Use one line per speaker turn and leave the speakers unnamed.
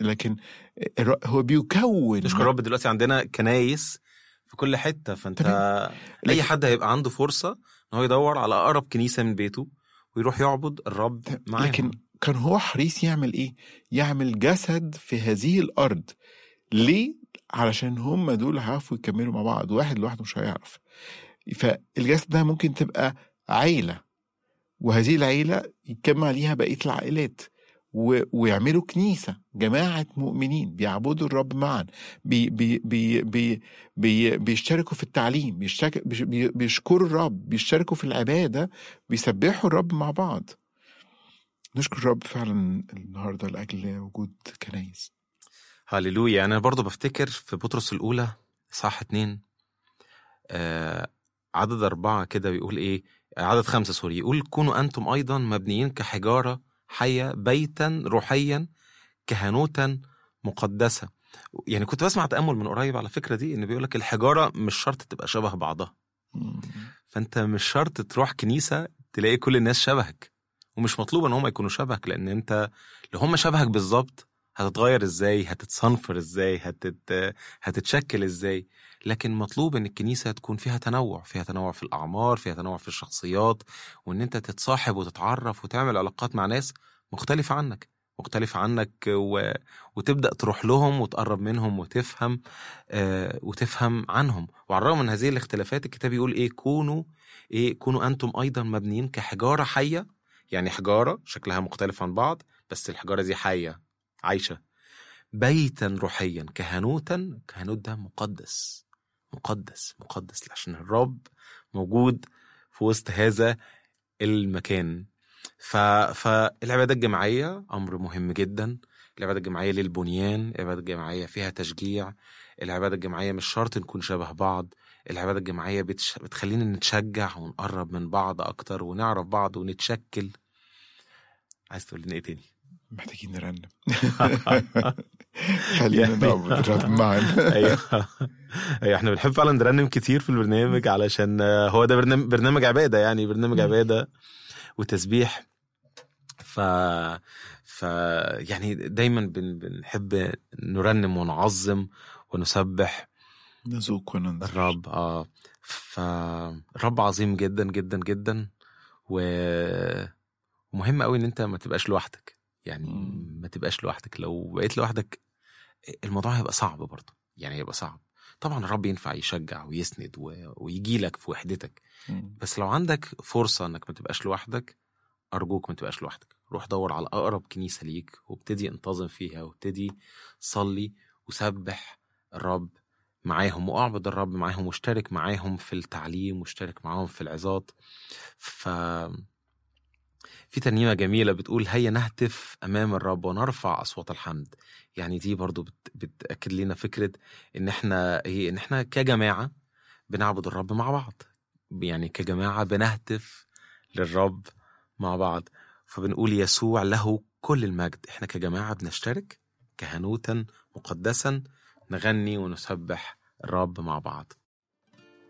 لكن الر- هو بيكون
نشكر رب دلوقتي عندنا كنايس في كل حته فانت اي
لكن-
حد هيبقى عنده فرصه ان هو يدور على اقرب كنيسه من بيته ويروح يعبد الرب معاهم
لكن كان هو حريص يعمل ايه؟ يعمل جسد في هذه الارض ليه؟ علشان هم دول هيعرفوا يكملوا مع بعض واحد لوحده مش هيعرف فالجسد ده ممكن تبقى عيلة وهذه العيلة يتجمع عليها بقية العائلات و... ويعملوا كنيسة جماعة مؤمنين بيعبدوا الرب معا بي... بي... بي... بي... بي... بيشتركوا في التعليم بيشترك... بيش- بي... بيشكروا الرب بيشتركوا في العبادة بيسبحوا الرب مع بعض نشكر الرب فعلا النهارده لاجل وجود كنايس
هللويا انا برضو بفتكر في بطرس الاولى صح اتنين آه عدد أربعة كده بيقول إيه عدد خمسة سوري يقول كونوا أنتم أيضا مبنيين كحجارة حية بيتا روحيا كهنوتا مقدسة يعني كنت بسمع تأمل من قريب على الفكرة دي إن بيقول لك الحجارة مش شرط تبقى شبه بعضها فأنت مش شرط تروح كنيسة تلاقي كل الناس شبهك ومش مطلوب ان هم يكونوا شبهك لان انت لو هم شبهك بالظبط هتتغير ازاي هتتصنفر ازاي هتت... هتتشكل ازاي لكن مطلوب ان الكنيسه تكون فيها تنوع فيها تنوع في الاعمار فيها تنوع في الشخصيات وان انت تتصاحب وتتعرف وتعمل علاقات مع ناس مختلفه عنك مختلفة عنك و... وتبدأ تروح لهم وتقرب منهم وتفهم آه وتفهم عنهم وعلى الرغم من هذه الاختلافات الكتاب يقول ايه كونوا ايه كونوا انتم ايضا مبنيين كحجارة حية يعني حجارة شكلها مختلف عن بعض بس الحجارة دي حية عايشة بيتا روحيا كهنوتا كهنوت ده مقدس مقدس مقدس عشان الرب موجود في وسط هذا المكان ف... فالعبادة الجماعية أمر مهم جدا العبادة الجماعية للبنيان العبادة الجماعية فيها تشجيع العبادة الجماعية مش شرط نكون شبه بعض العبادة الجماعية بتش... بتخلينا نتشجع ونقرب من بعض أكتر ونعرف بعض ونتشكل عايز تقول لنا إيه تاني؟
محتاجين نرنم خلينا نعبد الرب معا
ايوه ايوه احنا بنحب فعلا نرنم كتير في البرنامج علشان هو ده برنامج برنامج عباده يعني برنامج عباده وتسبيح ف ف يعني دايما بن... بنحب نرنم ونعظم ونسبح
نذوق وننظر
الرب اه فالرب عظيم جدا جدا جدا و ومهم قوي ان انت ما تبقاش لوحدك يعني
مم.
ما تبقاش لوحدك لو بقيت لوحدك الموضوع هيبقى صعب برضه يعني هيبقى صعب طبعا الرب ينفع يشجع ويسند و... ويجي لك في وحدتك
مم.
بس لو عندك فرصة انك ما تبقاش لوحدك ارجوك ما تبقاش لوحدك روح دور على اقرب كنيسة ليك وابتدي انتظم فيها وابتدي صلي وسبح الرب معاهم واعبد الرب معاهم واشترك معاهم في التعليم واشترك معاهم في العظات ف في ترنيمة جميلة بتقول هيا نهتف أمام الرب ونرفع أصوات الحمد يعني دي برضو بت... بتأكد لنا فكرة إن إحنا إيه إن إحنا كجماعة بنعبد الرب مع بعض يعني كجماعة بنهتف للرب مع بعض فبنقول يسوع له كل المجد إحنا كجماعة بنشترك كهنوتا مقدسا نغني ونسبح الرب مع بعض